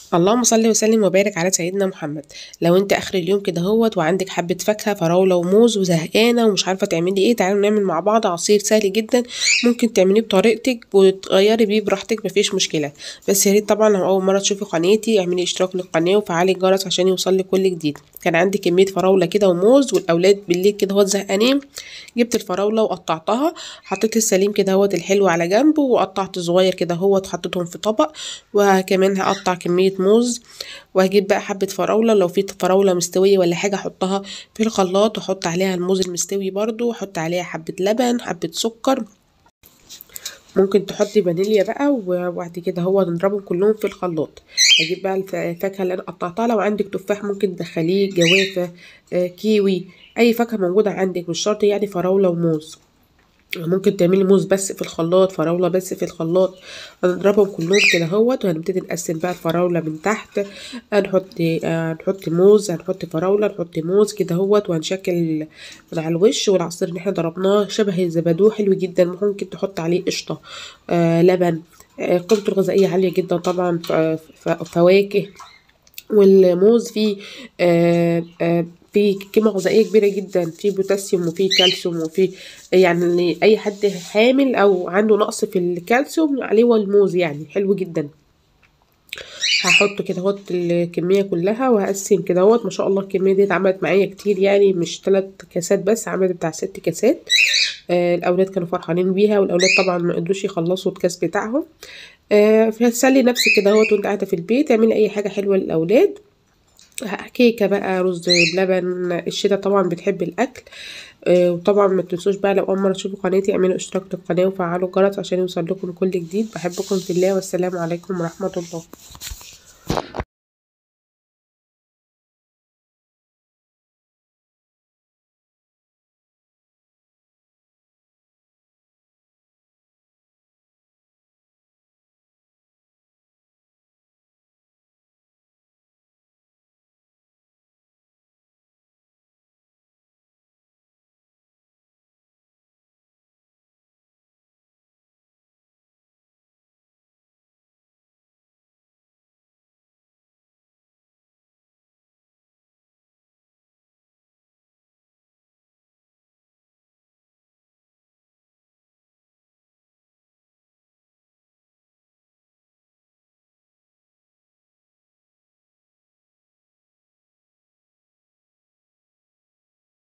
اللهم صل وسلم وبارك على سيدنا محمد لو انت اخر اليوم كده هوت وعندك حبه فاكهه فراوله وموز وزهقانه ومش عارفه تعملي ايه تعالوا نعمل مع بعض عصير سهل جدا ممكن تعمليه بطريقتك وتغيري بيه براحتك مفيش مشكله بس يا ريت طبعا لو اول مره تشوفي قناتي اعملي اشتراك للقناه وفعلي الجرس عشان يوصلك كل جديد كان عندي كميه فراوله كده وموز والاولاد بالليل كده هوت زهقانين جبت الفراوله وقطعتها حطيت السليم كده هوت الحلو على جنب وقطعت صغير كده هوت حطيتهم في طبق وكمان هقطع كميه موز وهجيب بقى حبة فراولة لو في فراولة مستوية ولا حاجة احطها في الخلاط واحط عليها الموز المستوي برضو واحط عليها حبة لبن حبة سكر ممكن تحطي فانيليا بقى وبعد كده هو نضربهم كلهم في الخلاط اجيب بقى الفاكهه اللي انا قطعتها لو عندك تفاح ممكن تدخليه جوافه آه كيوي اي فاكهه موجوده عندك مش شرط يعني فراوله وموز ممكن تعملي موز بس في الخلاط فراولة بس في الخلاط هنضربهم كلهم كده اهوت وهنبتدي نقسم بقى الفراولة من تحت هنحط هنحط موز هنحط فراولة نحط موز كده اهوت وهنشكل من على الوش والعصير اللي احنا ضربناه شبه الزبادو حلو جدا ممكن تحط عليه قشطة آه لبن آه قيمته الغذائية عالية جدا طبعا فواكه والموز فيه آه آه في قيمة غذائية كبيرة جدا في بوتاسيوم وفي كالسيوم وفي يعني أي حد حامل أو عنده نقص في الكالسيوم عليه والموز يعني حلو جدا هحط كده اهوت الكمية كلها وهقسم كده اهوت ما شاء الله الكمية دي اتعملت معايا كتير يعني مش تلات كاسات بس عملت بتاع ست كاسات آه الأولاد كانوا فرحانين بيها والأولاد طبعا ما قدروش يخلصوا الكاس بتاعهم آه فهتسلي نفسك كده اهوت وانت قاعدة في البيت اعملي أي حاجة حلوة للأولاد كيكه بقى رز بلبن الشتا طبعا بتحب الاكل آه وطبعا ما تنسوش بقى لو اول مره تشوفوا قناتي اعملوا اشتراك في القناه وفعلوا الجرس عشان يوصل لكم كل جديد بحبكم في الله والسلام عليكم ورحمه الله